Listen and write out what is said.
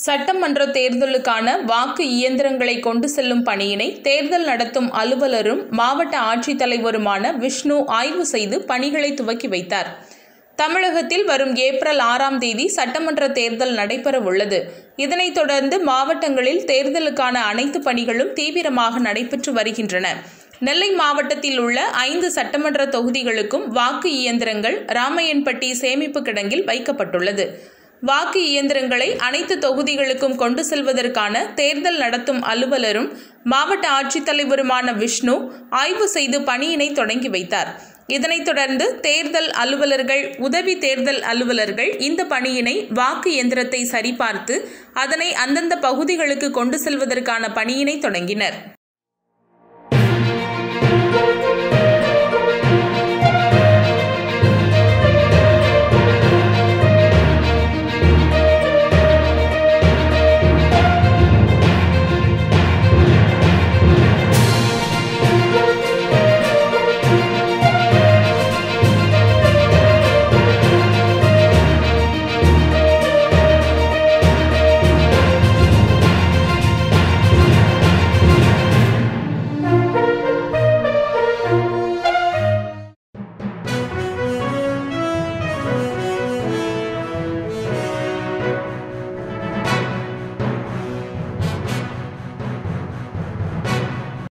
சட்டமன்ற தேர்தலுக்கான வாக்கு இயந்திரங்களை கொண்டு செல்லும் பணியினை தேர்தல் நடத்தும் அலுவலரும் மாவட்ட ஆட்சித்தலைவருமான விஷ்ணு ஆய்வு செய்து பணிகளை துவக்கி வைத்தார் தமிழகத்தில் வரும் ஏப்ரல் ஆறாம் தேதி சட்டமன்ற தேர்தல் நடைபெற உள்ளது இதனைத் தொடர்ந்து மாவட்டங்களில் தேர்தலுக்கான அனைத்து பணிகளும் தீவிரமாக நடைபெற்று வருகின்றன நெல்லை மாவட்டத்தில் உள்ள ஐந்து சட்டமன்ற தொகுதிகளுக்கும் வாக்கு இயந்திரங்கள் ராமையன்பட்டி சேமிப்பு கிடங்கில் வைக்கப்பட்டுள்ளது வாக்கு இயந்திரங்களை அனைத்து தொகுதிகளுக்கும் கொண்டு செல்வதற்கான தேர்தல் நடத்தும் அலுவலரும் மாவட்ட ஆட்சித்தலைவருமான விஷ்ணு ஆய்வு செய்து பணியினை தொடங்கி வைத்தார் இதனைத் தொடர்ந்து தேர்தல் அலுவலர்கள் உதவி தேர்தல் அலுவலர்கள் இந்த பணியினை வாக்கு இயந்திரத்தை சரிபார்த்து அதனை அந்தந்த பகுதிகளுக்கு கொண்டு செல்வதற்கான பணியினை தொடங்கினர்